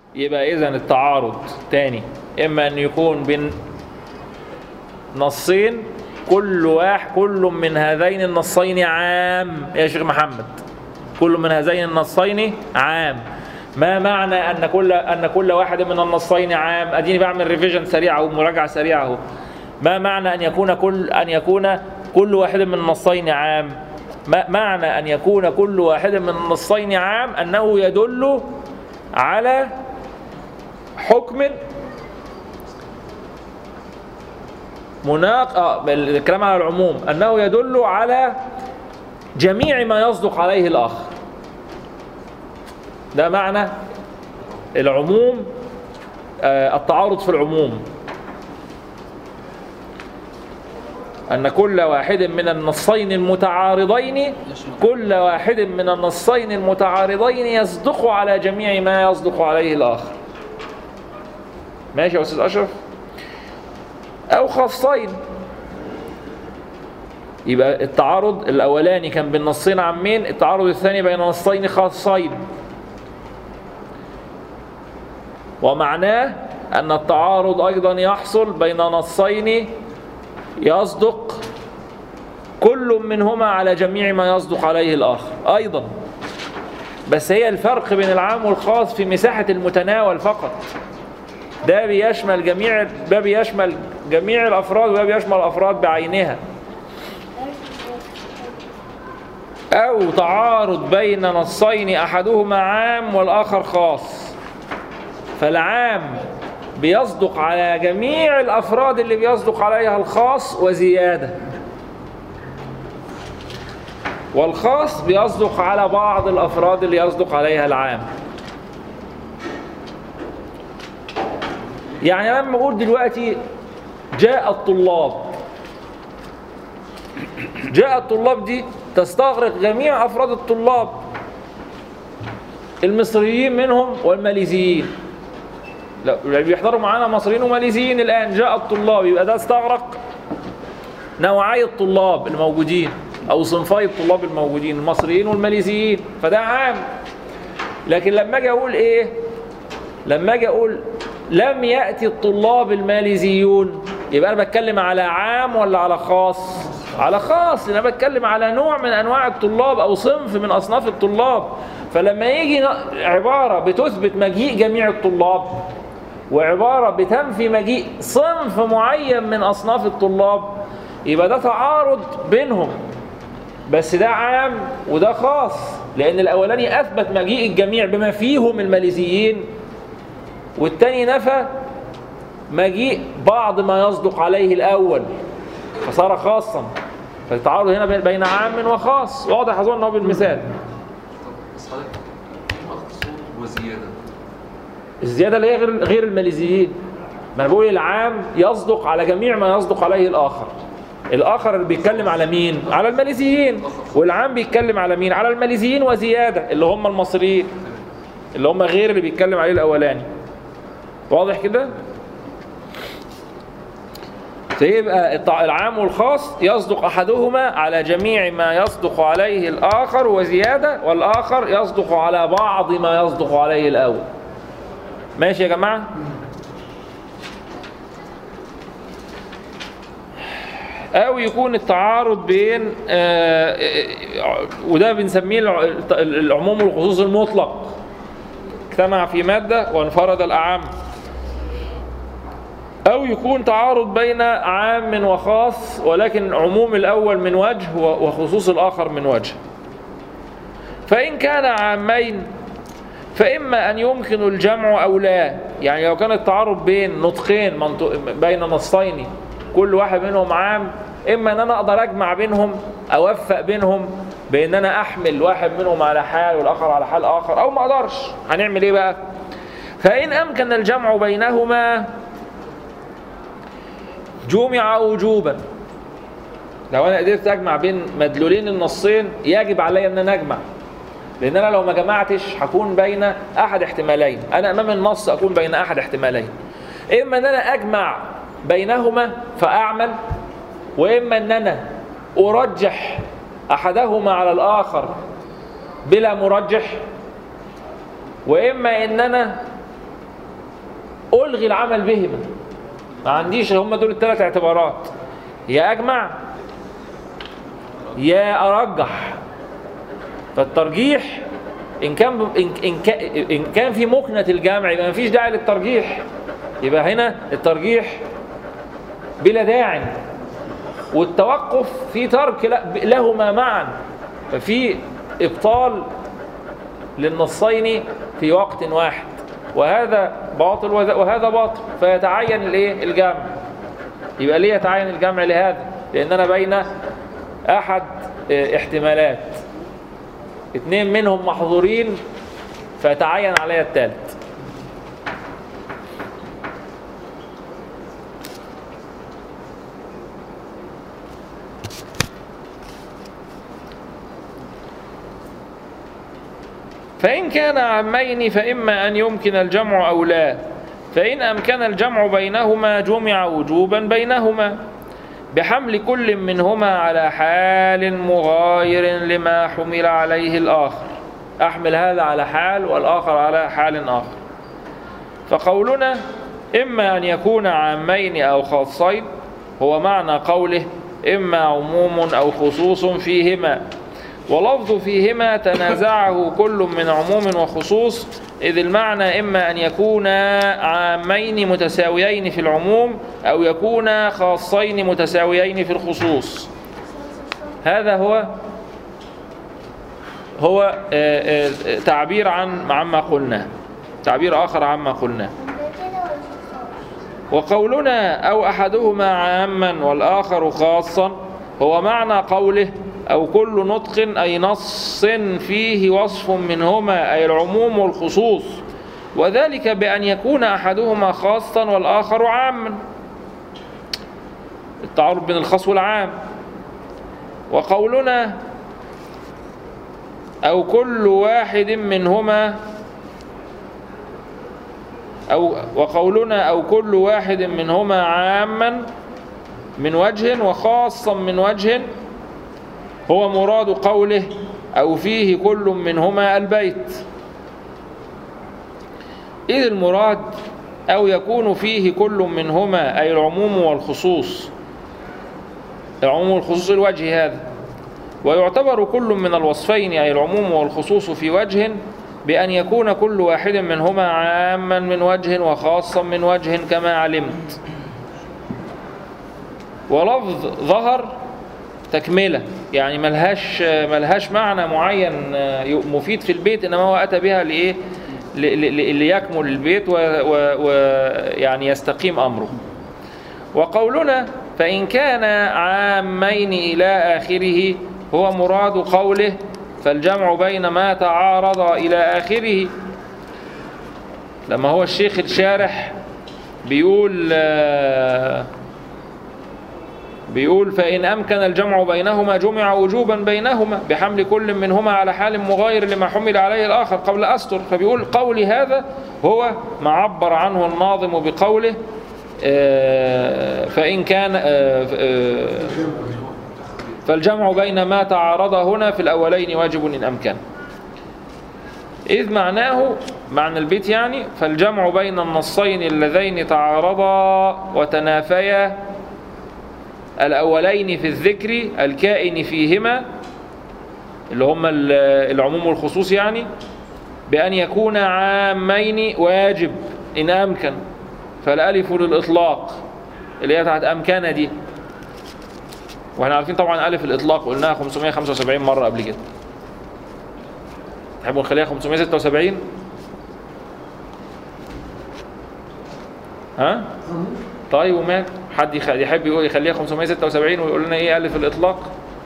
يبقى إذا التعارض تاني إما أن يكون بين نصين كل واحد كل من هذين النصين عام يا شيخ محمد كل من هذين النصين عام ما معنى ان كل ان كل واحد من النصين عام اديني بعمل ريفيجن سريعه او مراجعه سريعه اهو ما معنى ان يكون كل ان يكون كل واحد من النصين عام ما معنى ان يكون كل واحد من النصين عام انه يدل على حكم مناق اه الكلام على العموم انه يدل على جميع ما يصدق عليه الاخر ده معنى العموم آه التعارض في العموم أن كل واحد من النصين المتعارضين كل واحد من النصين المتعارضين يصدق على جميع ما يصدق عليه الآخر ماشي يا أستاذ أشرف أو خاصين يبقى التعارض الأولاني كان بين نصين عامين التعارض الثاني بين نصين خاصين ومعناه أن التعارض أيضا يحصل بين نصين يصدق كل منهما على جميع ما يصدق عليه الآخر أيضا بس هي الفرق بين العام والخاص في مساحة المتناول فقط ده بيشمل جميع ده بيشمل جميع الأفراد وده بيشمل الأفراد بعينها أو تعارض بين نصين أحدهما عام والآخر خاص فالعام بيصدق على جميع الأفراد اللي بيصدق عليها الخاص وزيادة والخاص بيصدق على بعض الأفراد اللي يصدق عليها العام يعني لما أقول دلوقتي جاء الطلاب جاء الطلاب دي تستغرق جميع أفراد الطلاب المصريين منهم والماليزيين لا بيحضروا معانا مصريين وماليزيين الآن جاء الطلاب يبقى ده استغرق نوعي الطلاب الموجودين أو صنفي الطلاب الموجودين المصريين والماليزيين فده عام لكن لما أجي أقول إيه لما أجي أقول لم يأتي الطلاب الماليزيون يبقى أنا بتكلم على عام ولا على خاص على خاص أنا بتكلم على نوع من أنواع الطلاب أو صنف من أصناف الطلاب فلما يجي عبارة بتثبت مجيء جميع الطلاب وعبارة بتنفي مجيء صنف معين من أصناف الطلاب يبقى ده تعارض بينهم بس ده عام وده خاص لأن الأولاني أثبت مجيء الجميع بما فيهم الماليزيين والتاني نفى مجيء بعض ما يصدق عليه الأول فصار خاصا فالتعارض هنا بين عام وخاص واضح أظن أنه بالمثال بس حضرتك مقصود وزيادة الزيادة اللي هي غير غير الماليزيين ما انا بقول العام يصدق على جميع ما يصدق عليه الآخر الآخر اللي بيتكلم على مين؟ على الماليزيين والعام بيتكلم على مين؟ على الماليزيين وزيادة اللي هم المصريين اللي هم غير اللي بيتكلم عليه الأولاني واضح كده؟ فيبقى العام والخاص يصدق أحدهما على جميع ما يصدق عليه الآخر وزيادة والآخر يصدق على بعض ما يصدق عليه الأول ماشي يا جماعة أو يكون التعارض بين آه، آه، وده بنسميه الع- العموم والخصوص المطلق اجتمع في مادة وانفرد الأعم أو يكون تعارض بين عام وخاص ولكن عموم الأول من وجه وخصوص الآخر من وجه فإن كان عامين فإما أن يمكن الجمع أو لا يعني لو كان التعارض بين نطقين منطق بين نصين كل واحد منهم عام إما أن أنا أقدر أجمع بينهم أوفق بينهم بأن أنا أحمل واحد منهم على حال والآخر على حال آخر أو ما أقدرش هنعمل إيه بقى فإن أمكن الجمع بينهما جمع وجوبا لو انا قدرت اجمع بين مدلولين النصين يجب علي ان انا اجمع لان انا لو ما جمعتش هكون بين احد احتمالين انا امام النص اكون بين احد احتمالين اما ان انا اجمع بينهما فاعمل واما ان انا ارجح احدهما على الاخر بلا مرجح واما ان انا ألغي العمل بهما ما عنديش هم دول الثلاث اعتبارات يا أجمع يا أرجح فالترجيح إن كان إن إن كان إن كان في مكنة الجمع يبقى مفيش داعي للترجيح يبقى هنا الترجيح بلا داع والتوقف في ترك لا- لهما معا ففي إبطال للنصين في وقت واحد وهذا باطل وذا- وهذا باطل فيتعين الايه الجمع يبقى ليه يتعين الجمع لهذا لان انا بين احد اه، احتمالات اثنين منهم محظورين فيتعين عليا الثالث فإن كان عمين فإما أن يمكن الجمع أو لا فإن أمكن الجمع بينهما جمع وجوبا بينهما بحمل كل منهما على حال مغاير لما حمل عليه الآخر أحمل هذا على حال والآخر على حال آخر فقولنا إما أن يكون عامين أو خاصين هو معنى قوله إما عموم أو خصوص فيهما ولفظ فيهما تنازعه كل من عموم وخصوص إذ المعنى إما أن يكونا عامين متساويين في العموم أو يكونا خاصين متساويين في الخصوص هذا هو هو آه، آه، تعبير عن عما قلنا تعبير آخر عما قلنا وقولنا أو أحدهما عاما والآخر خاصا هو معنى قوله أو كل نطق أي نص فيه وصف منهما أي العموم والخصوص وذلك بأن يكون أحدهما خاصا والآخر عاما التعارض بين الخاص والعام وقولنا أو كل واحد منهما أو وقولنا أو كل واحد منهما عاما من وجه وخاصا من وجه هو مراد قوله أو فيه كل منهما البيت إذ المراد أو يكون فيه كل منهما أي العموم والخصوص العموم والخصوص الوجه هذا ويعتبر كل من الوصفين أي العموم والخصوص في وجه بأن يكون كل واحد منهما عاما من وجه وخاصا من وجه كما علمت ولفظ ظهر تكملة يعني ملهاش ملهاش معنى معين مفيد في البيت إنما هو أتى بها لإيه ل- ل- ليكمل البيت ويعني يستقيم أمره وقولنا فإن كان عامين إلى آخره هو مراد قوله فالجمع بين ما تعارض إلى آخره لما هو الشيخ الشارح بيقول آه، بيقول فإن أمكن الجمع بينهما جمع وجوبا بينهما بحمل كل منهما على حال مغاير لما حمل عليه الآخر قبل أستر فبيقول قولي هذا هو ما عبر عنه الناظم بقوله آه، فإن كان آه، آه، فالجمع بين ما تعارض هنا في الأولين واجب إن أمكن إذ معناه معنى البيت يعني فالجمع بين النصين اللذين تعارضا وتنافيا الأولين في الذكر الكائن فيهما اللي هما ال- العموم والخصوص يعني بأن يكون عامين واجب إن أمكن فالألف للإطلاق اللي هي بتاعت أمكن دي واحنا عارفين طبعا ألف الإطلاق قلناها 575 مرة قبل كده تحبوا نخليها 576 ها طيب ومال حد يخ- يحب يقول يخليها 576 ويقول لنا ايه ألف الإطلاق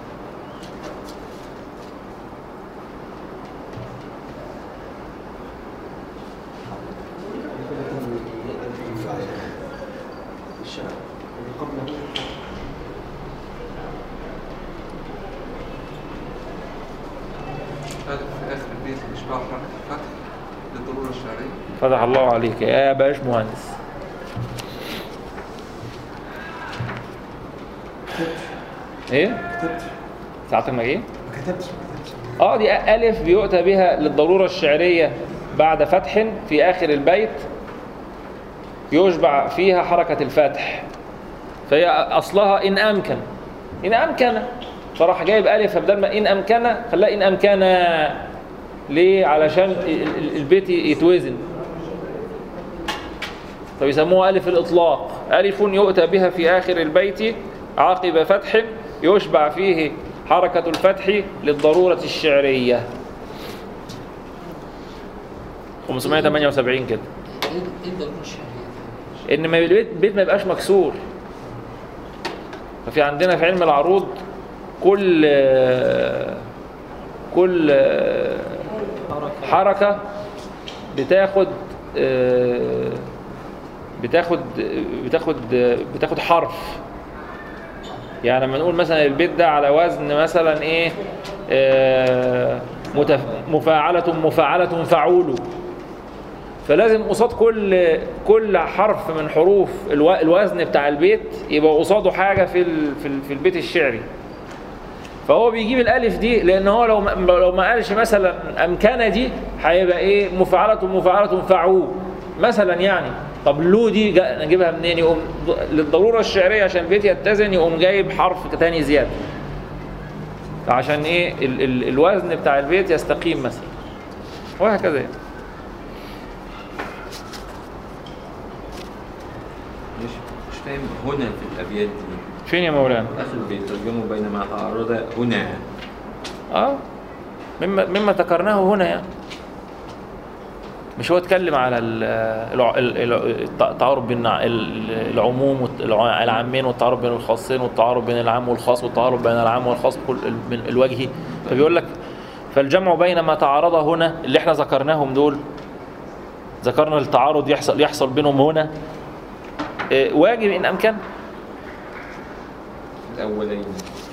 هذا في آخر البيت إشباع حركة الفتح للضرورة الشرعية فتح الله عليك يا باش مهندس ايه ساعتك ما ايه ما كتبتش ما كتبتش اه دي ألف بيؤتى بها للضرورة الشعرية بعد فتح في آخر البيت يشبع فيها حركة الفتح فهي أصلها إن أمكن إن أمكن فراح جايب ألف فبدل ما إن أمكن خلاها إن أمكن ليه؟ علشان ال- ال- البيت يتوزن فبيسموها ألف الإطلاق ألف يؤتى بها في آخر البيت عقب فتح يشبع فيه حركة الفتح للضرورة الشعرية 578 كده ايه ايه الضروره الشرعيه؟ ان ما البيت البيت ما يبقاش مكسور ففي عندنا في علم العروض كل كل حركة بتاخد بتاخد بتاخد بتاخد حرف يعني لما نقول مثلا البيت ده على وزن مثلا ايه آه، متف- مفاعلة مفاعلة فعول فلازم قصاد كل كل حرف من حروف الو- الوزن بتاع البيت يبقى قصاده حاجه في ال- في ال- في البيت الشعري فهو بيجيب الالف دي لان هو لو ما لو ما قالش مثلا امكنه دي هيبقى ايه مفاعله مفاعله فعول مثلا يعني طب لو دي جا- نجيبها منين يقوم ض- للضروره الشعريه عشان البيت يتزن يقوم جايب حرف تاني زياده عشان ايه ال ال الوزن بتاع البيت يستقيم مثلا وهكذا يعني. مش مش فاهم هنا في الابيات دي فين يا مولانا اخر بيترجموا بين ما تعارض هنا اه مما مما ذكرناه هنا يعني مش هو اتكلم على ال- الع- ال- ال- التعارض بين ال- العموم والعامين والتعارض بين الخاصين والتعارض بين العام والخاص والتعارض بين العام والخاص كل من الوجهي فبيقول لك فالجمع بين ما تعارض هنا اللي احنا ذكرناهم دول ذكرنا التعارض يحصل يحصل بينهم هنا آه، واجب ان امكن الاولين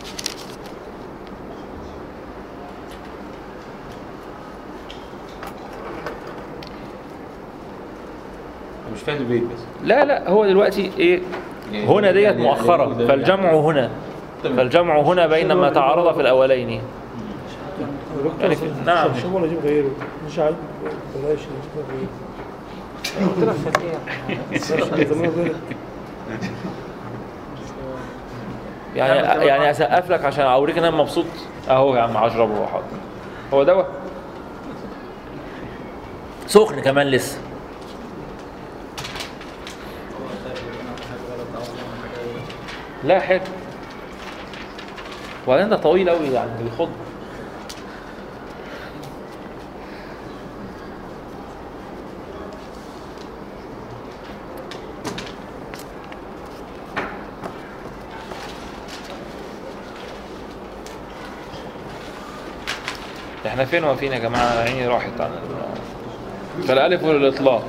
مش فاهم البيت بس لا لا هو دلوقتي ايه يعني- هنا ديت يعني- مؤخرة يعني- فالجمع هنا تمام. فالجمع هنا بين ما تعارض في الأولين يعني يعني في- نعم. شو ولا اجيب غيره مش عاجب بلاش نجيب غيره زمان غيره يعني يعني أسقف لك عشان أوريك إن أنا مبسوط أهو يا عم أشرب هو حاضر هو دواء سخن كمان لسه لا حلو وبعدين ده طويل قوي يعني بيخض احنا فين واقفين يا جماعه عيني راحت عن ال- فالالف للاطلاق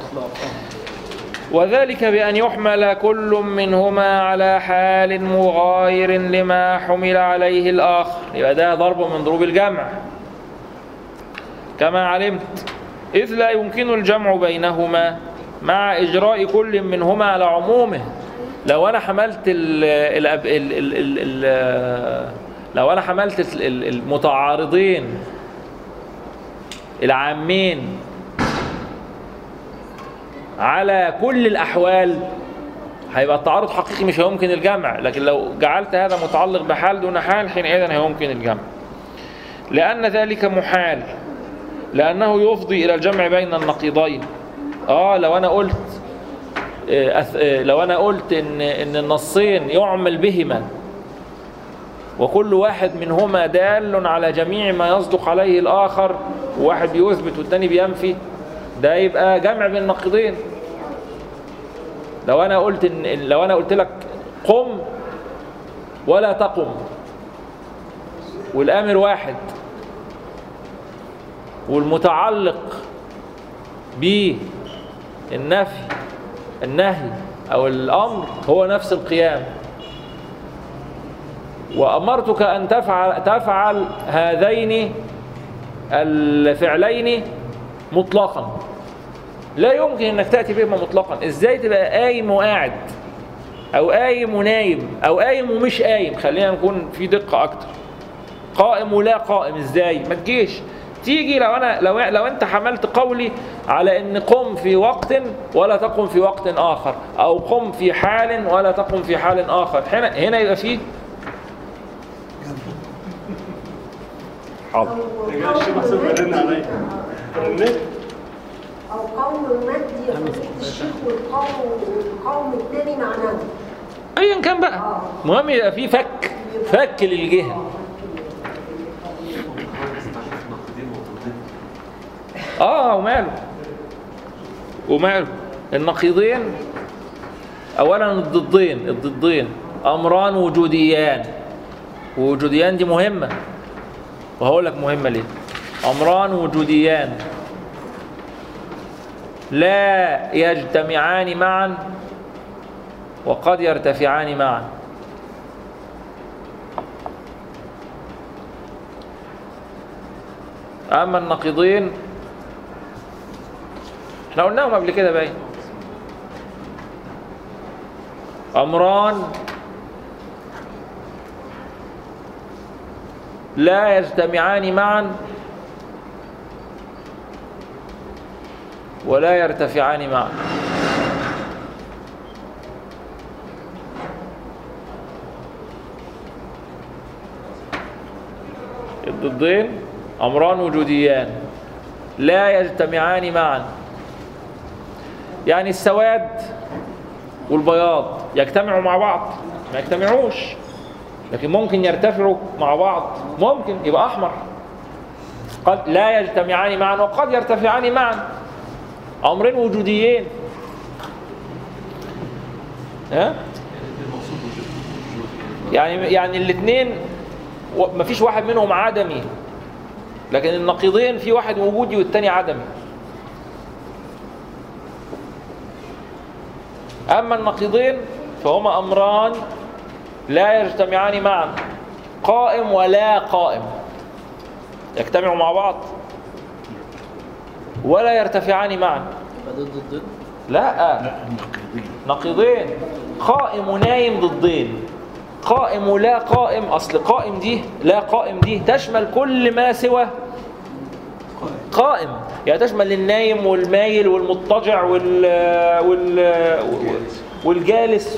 وذلك بأن يحمل كل منهما على حال مغاير لما حمل عليه الآخر يبقى ده ضرب من ضروب الجمع كما علمت إذ لا يمكن الجمع بينهما مع إجراء كل منهما على عمومه لو أنا حملت ال ال ال ال ال ال لو أنا حملت ال- ال- المتعارضين العامين على كل الأحوال هيبقى التعارض حقيقي مش هيمكن الجمع لكن لو جعلت هذا متعلق بحال دون حال حينئذ هيمكن الجمع لأن ذلك محال لأنه يفضي إلى الجمع بين النقيضين آه لو أنا قلت آه، أث- آه، لو أنا قلت إن إن النصين يعمل بهما وكل واحد منهما دال على جميع ما يصدق عليه الآخر وواحد بيثبت والتاني بينفي ده يبقى جمع بين النقيضين لو انا قلت ان إن- لو انا قلت لك قم ولا تقم والامر واحد والمتعلق بالنفي النهي او الامر هو نفس القيام وامرتك ان تفعل تفعل هذين الفعلين مطلقا لا يمكن انك تاتي بهما مطلقا ازاي تبقى قايم وقاعد او قايم ونايم او قايم ومش قايم خلينا نكون في دقه اكتر قائم ولا قائم ازاي ما تجيش تيجي لو انا لو لو انت حملت قولي على ان قم في وقت ولا تقم في وقت اخر او قم في حال ولا تقم في حال اخر هنا هنا يبقى فيه حاضر يا الشيخ حسن بيرن عليا رنيت أو قوم مادي يا فضيلة الشيخ والقوم والقوم التاني معنوي ايا كان بقى المهم يبقى فيه فك فك للجهه ناقدين وضدين اه وماله وماله النقيضين اولا الضدين الضدين امران وجوديان ووجوديان دي مهمه وهقول لك مهمه ليه امران وجوديان لا يجتمعان معا وقد يرتفعان معا اما النقيضين احنا قلناهم قبل كده باين امران لا يجتمعان معا ولا يرتفعان معا الضدين امران وجوديان لا يجتمعان معا يعني السواد والبياض يجتمعوا مع بعض ما يجتمعوش لكن ممكن يرتفعوا مع بعض ممكن يبقى احمر قد لا يجتمعان معا وقد يرتفعان معا امرين وجوديين ها المقصود وجود وجود يعني يعني الاثنين مفيش واحد منهم عدمي لكن النقيضين في واحد وجودي والتاني عدمي أما النقيضين فهما أمران لا يجتمعان معا قائم ولا قائم يجتمعوا مع بعض ولا يرتفعان معا يبقى ضد ضد لا نقيضين قائم ونايم ضدين قائم ولا قائم اصل قائم دي لا قائم دي تشمل كل ما سوى قائم يعني تشمل النايم والمايل والمضطجع وال وال والجالس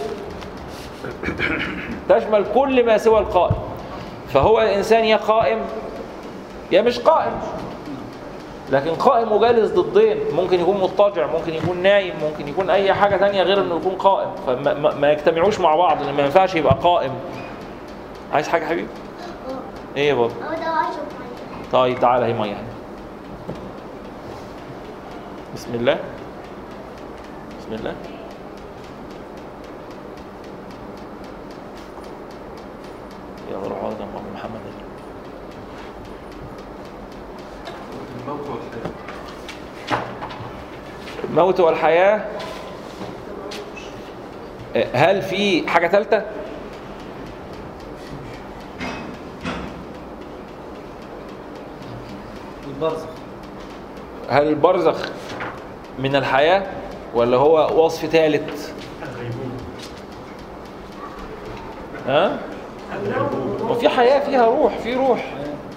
تشمل كل ما سوى القائم فهو الانسان يا قائم يا مش قائم لكن قائم وجالس ضدين ممكن يكون مضطجع ممكن يكون نايم ممكن يكون اي حاجه تانية غير انه يكون قائم فما ما- ما يجتمعوش مع بعض لان ما ينفعش يبقى قائم عايز حاجه حبيبي ايه يا بابا هو ده اشرب ميه طيب تعالى هي ميه بسم الله بسم الله يلا روح اقعد جنب أم محمد الموت والحياة الموت والحياة هل في حاجة ثالثة؟ البرزخ هل البرزخ من الحياة ولا هو وصف ثالث؟ ها؟ وفي حياة فيها روح في روح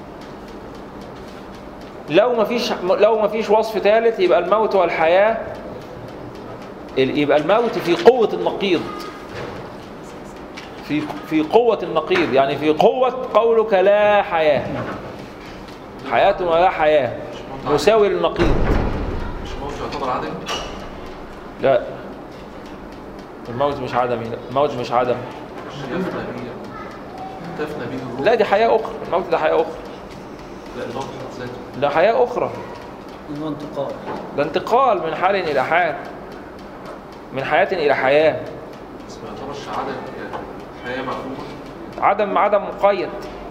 لو ما فيش لو ما فيش وصف ثالث يبقى الموت والحياة ال- يبقى الموت في قوة النقيض في في قوة النقيض يعني في قوة قولك لا حياة حياة ولا حياة مساوي للنقيض مش الموت يعتبر عدم لا الموت مش عدمي لا الموت مش عدم يفنى بيه تفنى بيه الروح لا دي حياة أخرى الموت ده حياة أخرى لا الموت في حد ذاته ده حياة أخرى انه انتقال ده انتقال من حال إلى حال من حياة إلى حياة بس ما يعتبرش عدم حياة مفهومة عدم عدم مقيد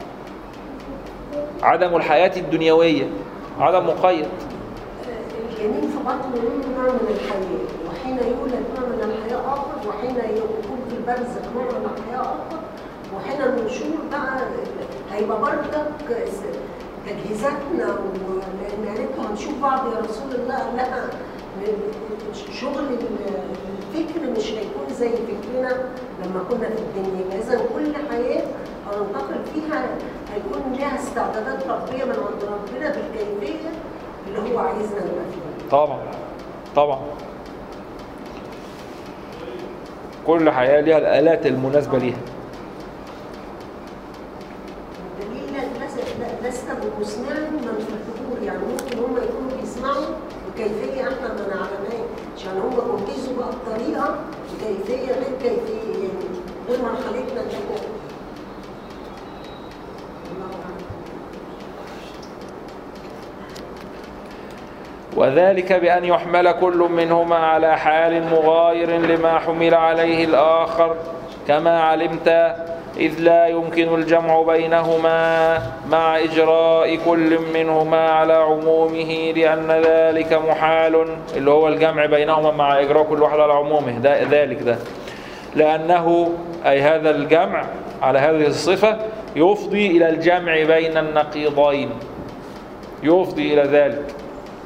عدم الحياة الدنيوية عدم مقيد الجنين في بطن أمه نوع من الحياة وحين يولد نوع من الحياة آخر وحين يكون في البرزخ نوع من الحياة آخر وحين النشور بقى هيبقى برضك تجهيزاتنا ولأن عرفنا هنشوف بعض يا رسول الله قال لها شغل الفكر مش هيكون زي فكرنا لما كنا في الدنيا إذا كل حياة هننتقل فيها هيكون ليها استعدادات ربيه من عند ربنا بالكيفيه اللي هو عايزنا نبقى فيها طبعا طبعا كل حياة ليها الآلات المناسبة ليها دليل لست- لست بمسمع من في الحضور يعني ممكن هم يكونوا بيسمعوا بكيفيه احنا ما نعلمهاش عشان هم جهزوا بقى بطريقه بكيفيه غير كيفيه يعني غير مرحلتنا اللي احنا فيها. الله أعلم. وذلك بأن يحمل كل منهما على حال مغاير لما حمل عليه الآخر كما علمت إذ لا يمكن الجمع بينهما مع إجراء كل منهما على عمومه لأن ذلك محال اللي هو الجمع بينهما مع إجراء كل واحد على عمومه ده ذلك ده لأنه أي هذا الجمع على هذه الصفة يفضي إلى الجمع بين النقيضين يفضي إلى ذلك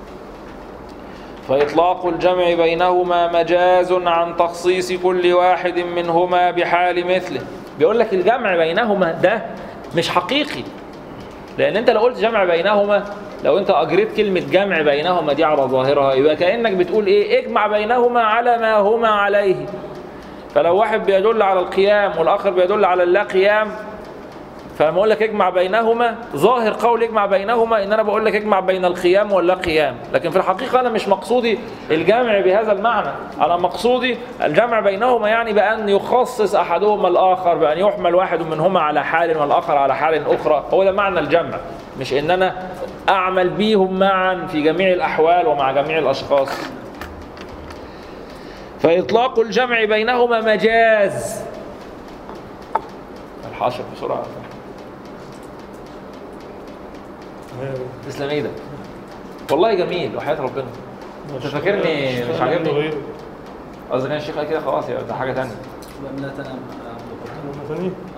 فإطلاق الجمع بينهما مجاز عن تخصيص كل واحد منهما بحال مثله بيقول لك الجمع بينهما ده مش حقيقي لأن أنت لو قلت جمع بينهما لو أنت أجريت كلمة جمع بينهما دي على ظاهرها يبقى كأنك بتقول إيه اجمع بينهما على ما هما عليه فلو واحد بيدل على القيام والآخر بيدل على اللا قيام فلما اقول لك اجمع بينهما ظاهر قول اجمع بينهما ان انا بقول لك اجمع بين القيام واللا قيام لكن في الحقيقه انا مش مقصودي الجمع بهذا المعنى انا مقصودي الجمع بينهما يعني بان يخصص احدهما الاخر بان يحمل واحد منهما على حال والاخر على حال اخرى هو ده معنى الجمع مش ان انا اعمل بيهم معا في جميع الاحوال ومع جميع الاشخاص فاطلاق الجمع بينهما مجاز الحاشر بسرعه تسلم ايدك والله جميل وحياة ربنا انت فاكرني مش عاجبني قصدي كان الشيخ قال كده خلاص يبقى ده حاجه ثانيه لا تنام مرة ثانية